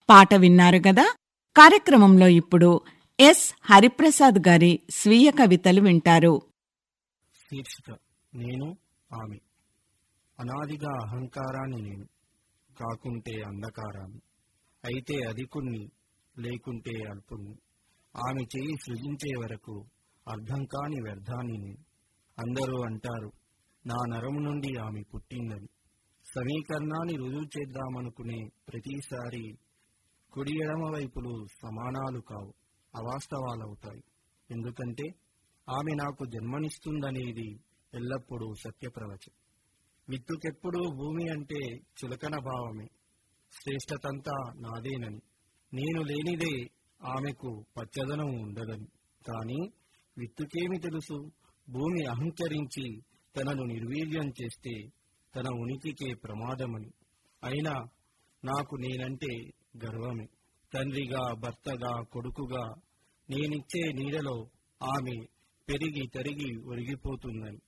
పాట విన్నారు గదా కార్యక్రమంలో ఇప్పుడు ఎస్ హరిప్రసాద్ గారి స్వీయ కవితలు వింటారు శీర్షిక నేను ఆమె అనాదిగా అహంకారాన్ని నేను కాకుంటే అంధకారాన్ని అయితే అధికుణ్ణి లేకుంటే అల్పుణ్ణి ఆమె చేయి సృజించే వరకు అర్థం కాని వ్యర్థాన్ని నేను అందరూ అంటారు నా నరము నుండి ఆమె పుట్టిందని సమీకరణాన్ని రుజువు చేద్దామనుకునే ప్రతిసారి కుడి ఎడమ వైపులు సమానాలు కావు అవాస్తవాలవుతాయి ఎందుకంటే ఆమె నాకు జన్మనిస్తుందనేది ఎల్లప్పుడూ సత్యప్రవచం విత్తుకెప్పుడు భూమి అంటే చులకన భావమే శ్రేష్టతంతా నాదేనని నేను లేనిదే ఆమెకు పచ్చదనం ఉండదని కాని విత్తుకేమి తెలుసు భూమి అహంకరించి తనను నిర్వీర్యం చేస్తే తన ఉనికికే ప్రమాదమని అయినా నాకు నేనంటే గర్వమే తండ్రిగా భర్తగా కొడుకుగా నేనిచ్చే నీడలో ఆమె పెరిగి తరిగి ఒరిగిపోతుందని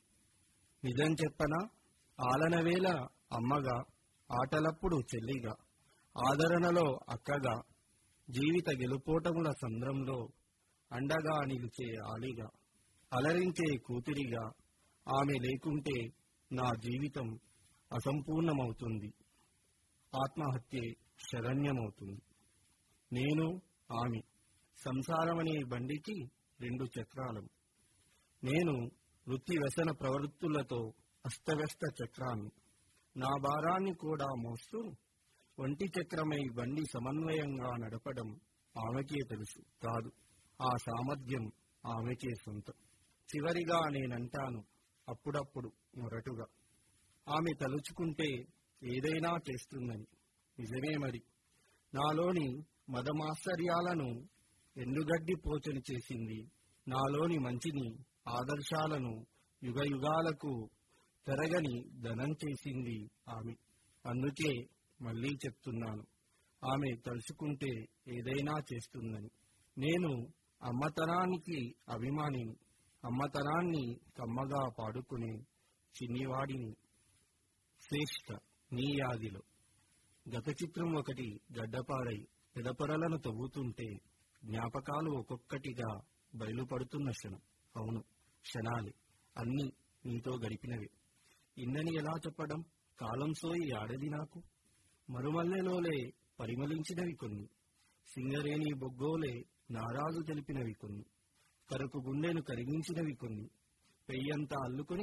నిజం చెప్పనా ఆలనవేళ అమ్మగా ఆటలప్పుడు చెల్లిగా ఆదరణలో అక్కగా జీవిత గెలుపోటముల సంద్రంలో అండగా నిలిచే ఆలిగా అలరించే కూతురిగా ఆమె లేకుంటే నా జీవితం అసంపూర్ణమవుతుంది ఆత్మహత్యే శరణ్యమవుతుంది నేను ఆమె సంసారమనే బండికి రెండు చక్రాలు నేను వృత్తి వ్యసన ప్రవృత్తులతో అస్తవ్యస్త చక్రాన్ని నా భారాన్ని కూడా మోస్తూ ఒంటి చక్రమై బండి సమన్వయంగా నడపడం ఆమెకే తెలుసు కాదు ఆ సామర్థ్యం ఆమెకే సొంతం చివరిగా నేనంటాను అప్పుడప్పుడు మొరటుగా ఆమె తలుచుకుంటే ఏదైనా చేస్తుందని నిజమే మరి నాలోని మదమాశ్చర్యాలను ఎండుగడ్డి పోచని చేసింది నాలోని మంచిని ఆదర్శాలను యుగయుగాలకు తెరగని ధనం చేసింది ఆమె అందుకే మళ్ళీ చెప్తున్నాను ఆమె తలుచుకుంటే ఏదైనా చేస్తుందని నేను అమ్మతనానికి అభిమానిని అమ్మతనాన్ని కమ్మగా పాడుకునే చిన్నివాడిని శ్రేష్ఠ నీ యాదిలో గత చిత్రం ఒకటి గడ్డపారై పెదపొరలను తవ్వుతుంటే జ్ఞాపకాలు ఒక్కొక్కటిగా బయలుపడుతున్న క్షణం అవును క్షణాలే అన్నీ నీతో గడిపినవే ఇన్నని ఎలా చెప్పడం కాలం సోయి ఆడది నాకు మరుమల్లెలోలే పరిమళించినవి కొన్ని సింగరేణి బొగ్గోలే నారాజు తెలిపినవి కొన్ని కరకు గుండెను కరిగించినవి కొన్ని పెయ్యంతా అల్లుకొని